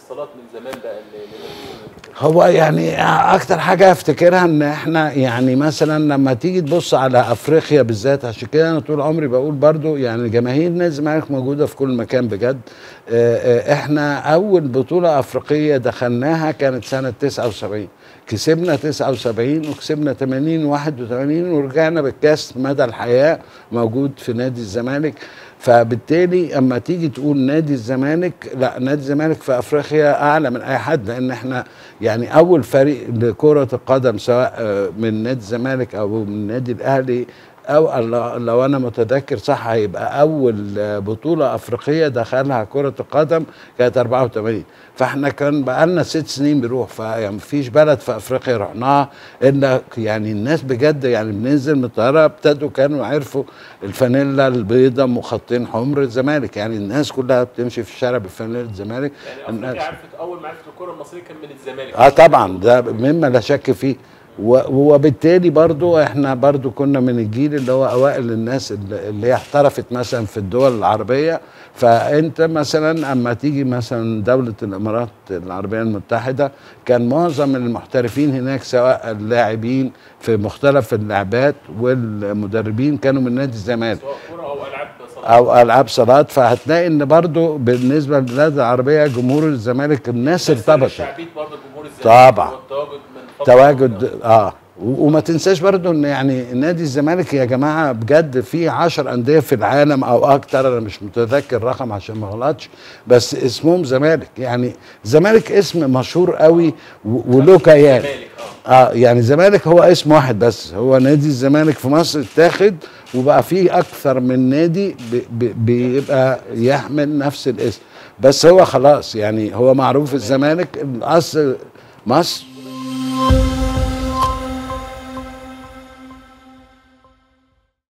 اتصالات من زمان بقى ل- لنادي الزمالك هو يعني اكتر حاجه افتكرها ان احنا يعني مثلا لما تيجي تبص على افريقيا بالذات عشان كده انا طول عمري بقول برضو يعني جماهير نادي الزمالك موجوده في كل مكان بجد آه، آه، احنا اول بطوله افريقيه دخلناها كانت سنه 79 كسبنا 79 وكسبنا 80 81 ورجعنا بالكاس مدى الحياه موجود في نادي الزمالك فبالتالي اما تيجي تقول نادي الزمالك لا نادي الزمالك في افريقيا اعلى من اي حد لان احنا يعني اول فريق لكره القدم سواء آه، من نادي الزمالك او من النادي الاهلي او لو- لو انا متذكر صح هيبقى اول آه، بطوله افريقيه دخلها كره القدم كانت 84 فاحنا كان بقالنا ست سنين بنروح فيعني مفيش بلد في افريقيا رحناها الا يعني الناس بجد يعني بننزل من الطياره ابتدوا كانوا عرفوا الفانيلا البيضاء مخطين حمر الزمالك يعني الناس كلها بتمشي في الشارع بفانيلا الزمالك يعني الناس- افريقيا عرفت اول ما عرفت الكره المصريه كان من الزمالك اه طبعا ده مما لا شك فيه و- وبالتالي برضو احنا برضو كنا من الجيل اللي هو اوائل الناس اللي اللي هي احترفت مثلا في الدول العربيه فانت مثلا اما تيجي مثلا دوله الامارات العربيه المتحده كان معظم المحترفين هناك سواء اللاعبين في مختلف اللعبات والمدربين كانوا من نادي الزمالك سواء كره او العاب صالات او العاب صالات فهتلاقي ان برضو بالنسبه للبلاد العربيه جمهور الزمالك الناس ارتبطت شعبيه برضه جمهور الزمالك طبعا. والتواجد من فترة تواجد طويلة. اه و- وما تنساش برضو ان يعني نادي الزمالك يا جماعه بجد في 10 انديه في العالم او اكتر انا مش متذكر رقم عشان ما اغلطش بس اسمهم زمالك يعني زمالك اسم مشهور قوي و- وله كيان الزمالك اه اه يعني زمالك هو اسم واحد بس هو نادي الزمالك في مصر اتاخد وبقى فيه اكثر من نادي بي- بي- بيبقى يحمل نفس الاسم بس هو خلاص يعني هو معروف الزمالك الاصل مصر